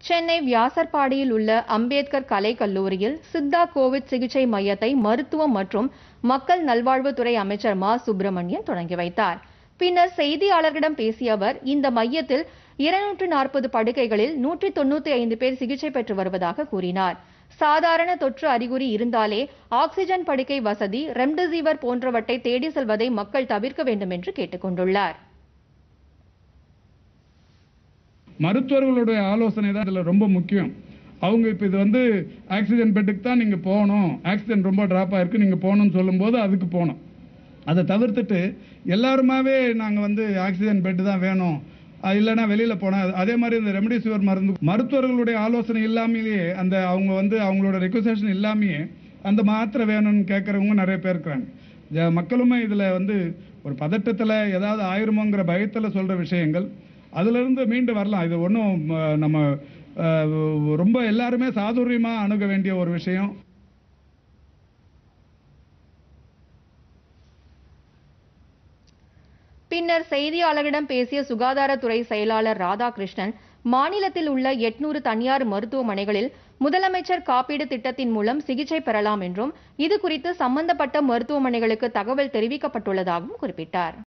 சென்னை வியாசர்பாடியில் உள்ள அம்பேத்கர் கலை கல்லூரியில் சித்தா கோவிட் சிகிச்சை மையத்தை மருத்துவம் மற்றும் மக்கள் நல்வாழ்வுத்துறை அமைச்சர் மா சுப்பிரமணியன் தொடங்கி வைத்தார் பின்னர் செய்தியாளர்களிடம் பேசிய அவர் இந்த மையத்தில் இருநூற்று நாற்பது படுக்கைகளில் நூற்றி தொண்ணூத்தி ஐந்து பேர் சிகிச்சை பெற்று வருவதாக கூறினார் சாதாரண தொற்று அறிகுறி இருந்தாலே ஆக்ஸிஜன் படுக்கை வசதி ரெம்டெசிவிர் போன்றவற்றை தேடி செல்வதை மக்கள் தவிர்க்க வேண்டும் என்று கேட்டுக்கொண்டுள்ளார் மருத்துவர்களுடைய ஆலோசனை தான் இதில் ரொம்ப முக்கியம் அவங்க இப்போ இது வந்து ஆக்சிஜன் பெட்டுக்கு தான் நீங்கள் போகணும் ஆக்சிஜன் ரொம்ப ட்ராப் ஆயிருக்கு நீங்கள் போகணும்னு சொல்லும்போது அதுக்கு போகணும் அதை தவிர்த்துட்டு எல்லாருமாவே நாங்கள் வந்து ஆக்சிஜன் பெட்டு தான் வேணும் அது இல்லைன்னா வெளியில் போனால் அதே மாதிரி இந்த ரெமடிசிவிர் மருந்து மருத்துவர்களுடைய ஆலோசனை இல்லாமலேயே அந்த அவங்க வந்து அவங்களோட ரெக்வசேஷன் இல்லாமையே அந்த மாத்திரை வேணும்னு கேட்குறவங்க நிறைய பேர் இருக்கிறாங்க ஜ- மக்களுமே இதில் வந்து ஒரு பதட்டத்தில் ஏதாவது ஆயிருமோங்கிற பயத்தில் சொல்கிற விஷயங்கள் அதிலிருந்து மீண்டு வரலாம் இது ஒன்றும் நம்ம அஹ், ரொம்ப எல்லாருமே சாதுரியமாக அணுக வேண்டிய ஒரு விஷயம் பின்னர் செய்தியாளர்களிடம் பேசிய சுகாதாரத்துறை செயலாளர் ராதாகிருஷ்ணன் மாநிலத்தில் உள்ள எட்நூறு தனியார் மருத்துவமனைகளில் முதலமைச்சர் காப்பீடு திட்டத்தின் மூலம் சிகிச்சை பெறலாம் என்றும் இது குறித்து சம்பந்தப்பட்ட மருத்துவமனைகளுக்கு தகவல் தெரிவிக்கப்பட்டுள்ளதாகவும் குறிப்பிட்டார்